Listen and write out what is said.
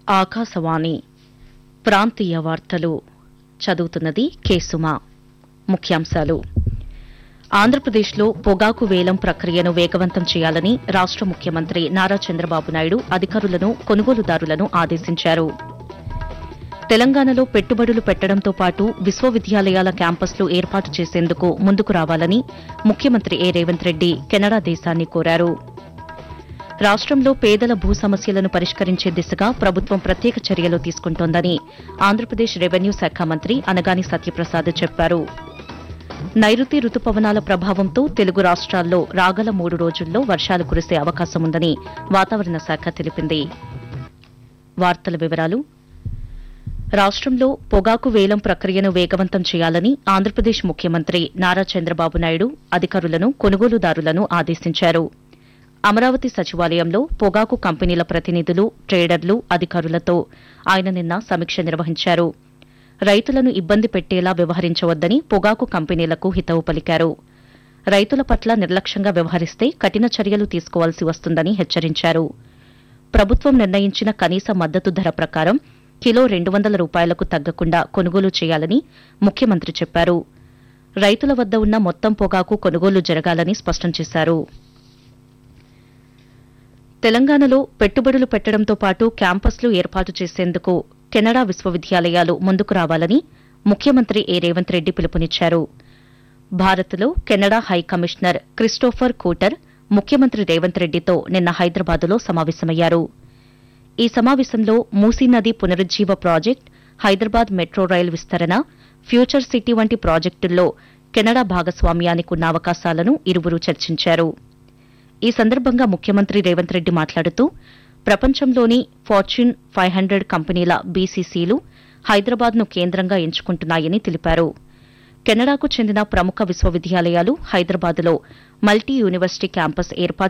ఆకాశవాణి ప్రాంతీయ వార్తలు చదువుతున్నది కేసుమ ముఖ్యాంశాలు ఆంధ్రప్రదేశ్లో పొగాకు వేలం ప్రక్రియను వేగవంతం చేయాలని రాష్ట ముఖ్యమంత్రి నారా చంద్రబాబు నాయుడు అధికారులను కొనుగోలుదారులను ఆదేశించారు తెలంగాణలో పెట్టుబడులు పెట్టడంతో పాటు విశ్వవిద్యాలయాల క్యాంపస్లు ఏర్పాటు చేసేందుకు ముందుకు రావాలని ముఖ్యమంత్రి ఏ రేవంత్ రెడ్డి కెనడా దేశాన్ని కోరారు రాష్టంలో పేదల భూ సమస్యలను పరిష్కరించే దిశగా ప్రభుత్వం ప్రత్యేక చర్యలు తీసుకుంటోందని ఆంధ్రప్రదేశ్ రెవెన్యూ శాఖ మంత్రి అనగాని సత్యప్రసాద్ చెప్పారు నైరుతి రుతుపవనాల ప్రభావంతో తెలుగు రాష్ట్రాల్లో రాగల మూడు రోజుల్లో వర్షాలు కురిసే అవకాశముందని వాతావరణ శాఖ తెలిపింది వార్తల వివరాలు రాష్టంలో పొగాకు వేలం ప్రక్రియను వేగవంతం చేయాలని ఆంధ్రప్రదేశ్ ముఖ్యమంత్రి నారా చంద్రబాబు నాయుడు అధికారులను కొనుగోలుదారులను ఆదేశించారు అమరావతి సచివాలయంలో పొగాకు కంపెనీల ప్రతినిధులు ట్రేడర్లు అధికారులతో ఆయన నిన్న సమీక్ష నిర్వహించారు రైతులను ఇబ్బంది పెట్టేలా వ్యవహరించవద్దని పొగాకు కంపెనీలకు హితవు పలికారు రైతుల పట్ల నిర్లక్ష్యంగా వ్యవహరిస్తే కఠిన చర్యలు తీసుకోవాల్సి వస్తుందని హెచ్చరించారు ప్రభుత్వం నిర్ణయించిన కనీస మద్దతు ధర ప్రకారం కిలో రెండు వందల రూపాయలకు తగ్గకుండా కొనుగోలు చేయాలని ముఖ్యమంత్రి చెప్పారు రైతుల వద్ద ఉన్న మొత్తం పొగాకు కొనుగోలు జరగాలని స్పష్టం చేశారు తెలంగాణలో పెట్టుబడులు పెట్టడంతో పాటు క్యాంపస్లు ఏర్పాటు చేసేందుకు కెనడా విశ్వవిద్యాలయాలు ముందుకు రావాలని ముఖ్యమంత్రి ఏ రేవంత్ రెడ్డి పిలుపునిచ్చారు భారత్లో Canada high commissioner Christopher Cooter ముఖ్యమంత్రి రేవంత్ రెడ్డితో నిన్న హైదరాబాదులో సమావేశమయ్యారు ఈ సమావేశంలో మూసీ నది పునరుజ్జీవ ప్రాజెక్ట్ హైదరాబాద్ మెట్రో రైల్ విస్తరణ ఫ్యూచర్ సిటీ వంటి ప్రాజెక్టుల్లో కెనడా భాగస్వామ్యానికి ఉన్న అవకాశాలను ఇరువురు చర్చించారు ఈ సందర్భంగా ముఖ్యమంత్రి రేవంత్ రెడ్డి మాట్లాడుతూ ప్రపంచంలోని ఫార్చ్యూన్ ఫైవ్ హండ్రెడ్ కంపెనీల బీసీసీలు హైదరాబాద్ను కేంద్రంగా ఎంచుకుంటున్నాయని తెలిపారు కెనడాకు చెందిన ప్రముఖ విశ్వవిద్యాలయాలు హైదరాబాద్లో మల్టీ యూనివర్సిటీ క్యాంపస్ ఏర్పాటు